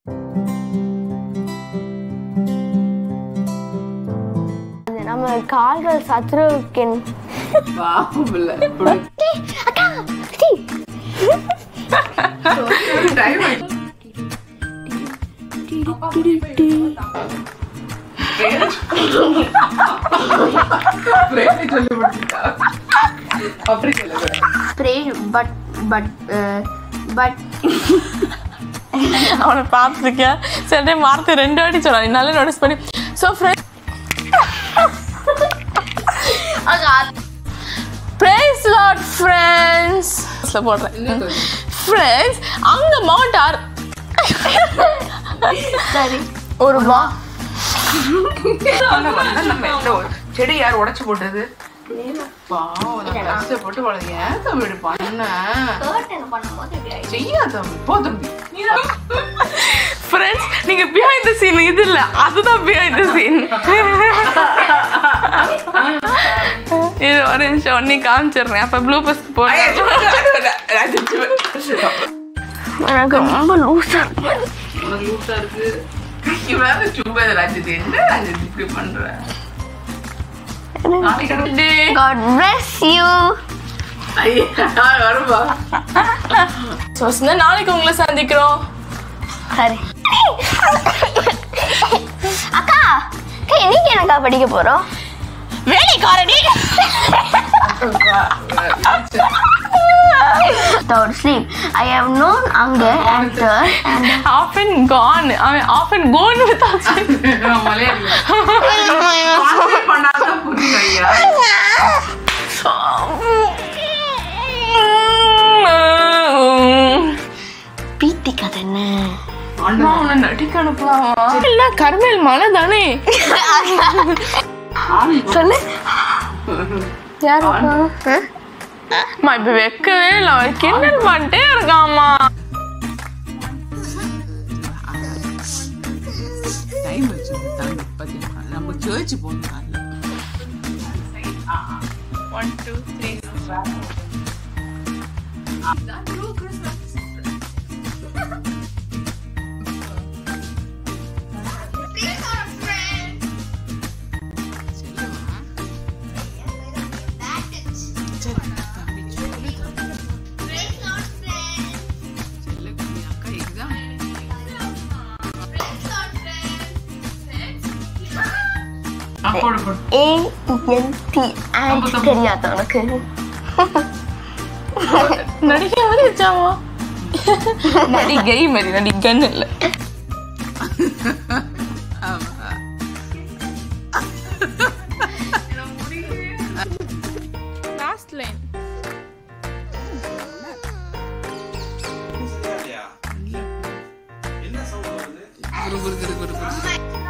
அது நம்ம கால்கள் சத்ருவின் பாவம் இல்ல அக்கா சி. டைம் சொல்லி முடிச்சுட்டா அப்படி சொல்லக்கூடாது ஸ்ப்ரே பட் பட் பட் அவனை பார்த்துருக்கேன் சில டைம் வார்த்தை ரெண்டு வாட்டி சொல்லலாம் என்னால நோட்டீஸ் பண்ணி ஸோ ஃப்ரெண்ட் ப்ரைஸ் லாட் ஃப்ரெண்ட்ஸ் போடுறேன் ஃப்ரெண்ட்ஸ் அங்க மவுண்ட் ஆர் சரி ஒரு மா நம்ம எந்த ஒரு செடி யார் உடைச்சு போட்டது பாவம் நான் கஷ்டப்பட்டு வளர்ந்து ஏன் தம்பி இப்படி பண்ண பண்ணும்போது இப்படி ஆயிடுச்சு. செய்யா தம்பி போ தம்பி ஃப்ரெண்ட்ஸ் நீங்க பிஹைண்ட் த சீன் இது இல்ல அதுதான் பிஹைண்ட் த சீன் இது ஒரு நிமிஷம் ஒன்னே காமிச்சிடுறேன் அப்ப ப்ளூ பஸ் போடுறேன் எனக்கு ரொம்ப லூஸா இருக்கு உனக்கு லூசா இருக்கு கை வேற சும்மா ராஜது என்ன ராஜது இப்படி பண்ற நாளைக்கு God bless you ஐயா வருவா ஸோ நாளைக்கு உங்களை சந்திக்கிறோம் சரி அக்கா அக்கா இன்னைக்கு எனக்கா படிக்க போறோம் வேலைக்காரடி Without sleep. I have known anger and thirst and off and gone அவன் ஆஃப் அண்ட் கோன் வித்தாச்சு மலையாளம் பண்ணாதான் புரியும் ஐயா பீத்தி கதை என்ன ஆண்டவன் அவனை நடிக்க அனுப்பலாமா இல்ல கருமேல் மலை தானே சொல்லு யாரு அம்மா இப்ப வைக்கவே இல்லை அவன் கிண்டல் பண்ணிட்டே இருக்காம்மா டைம் வச்சு தாண்டி பார்த்தீங்களா நம்ம சர்ச் போகணும் ஒன் டூ த்ரீ அக்கா எக்ஸாம் போடு போடு ஏ என் டி ஆண்ட் தெரியாத உனக்கு நடிக்க மாதிரி வச்சாமா நடிகை மாதிரி நடிகன்னு இல்லை லாஸ்ட் லைன் குரு குரு குரு குரு குரு